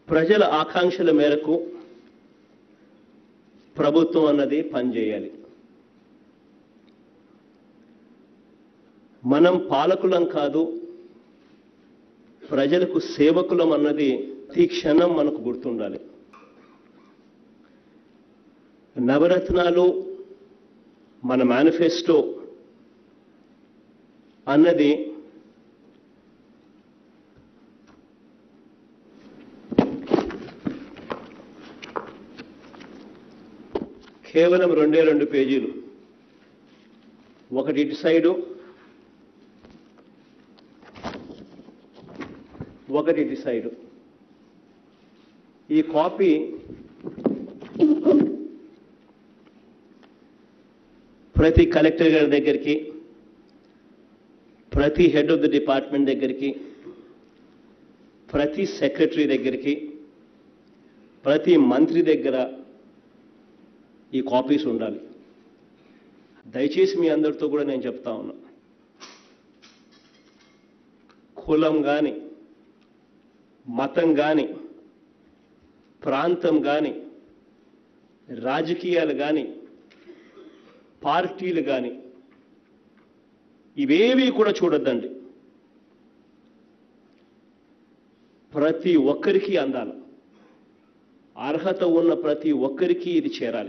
ప్రజల ఆకాంక్షల మేరకు ప్రభుత్వం అన్నది పనిచేయాలి మనం పాలకులం కాదు ప్రజలకు సేవకులం అన్నది ప్రతి క్షణం మనకు గుర్తుండాలి నవరత్నాలు మన మేనిఫెస్టో అన్నది కేవలం రెండే రెండు పేజీలు ఒకటి ఇటు సైడు ఒకటి ఇటు సైడు ఈ కాపీ ప్రతి కలెక్టర్ గారి దగ్గరికి ప్రతి హెడ్ ఆఫ్ ది డిపార్ట్మెంట్ దగ్గరికి ప్రతి సెక్రటరీ దగ్గరికి ప్రతి మంత్రి దగ్గర ఈ కాపీస్ ఉండాలి దయచేసి మీ అందరితో కూడా నేను చెప్తా ఉన్నా కులం కానీ మతం కానీ ప్రాంతం కానీ రాజకీయాలు కానీ పార్టీలు కానీ ఇవేవి కూడా చూడొద్దండి ప్రతి ఒక్కరికి అందాలి అర్హత ఉన్న ప్రతి ఒక్కరికి ఇది చేరాలి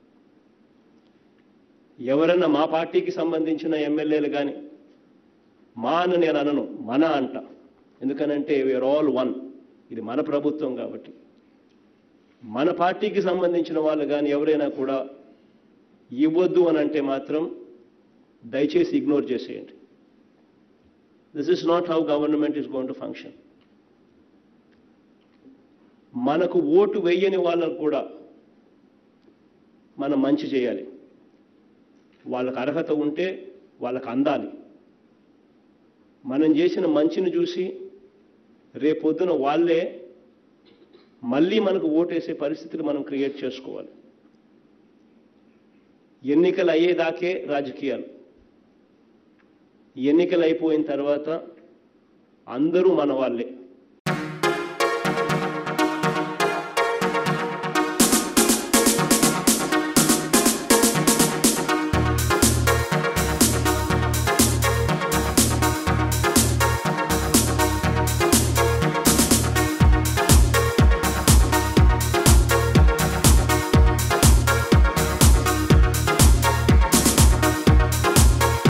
ఎవరన్నా మా పార్టీకి సంబంధించిన ఎమ్మెల్యేలు కానీ మా అని నేను అనను మన అంట ఎందుకనంటే వీఆర్ ఆల్ వన్ ఇది మన ప్రభుత్వం కాబట్టి మన పార్టీకి సంబంధించిన వాళ్ళు కానీ ఎవరైనా కూడా ఇవ్వద్దు అని అంటే మాత్రం దయచేసి ఇగ్నోర్ చేసేయండి this is not how government is going to function మనకు ఓటు వెయ్యని వాళ్ళకు కూడా మనం మంచి చేయాలి వాళ్ళకు అర్హత ఉంటే వాళ్ళకు అందాలి మనం చేసిన మంచిని చూసి రేపొద్దున వాళ్ళే మళ్ళీ మనకు ఓటేసే పరిస్థితులు మనం క్రియేట్ చేసుకోవాలి ఎన్నికలు అయ్యేదాకే రాజకీయాలు ఎన్నికలు అయిపోయిన తర్వాత అందరూ మన వాళ్ళే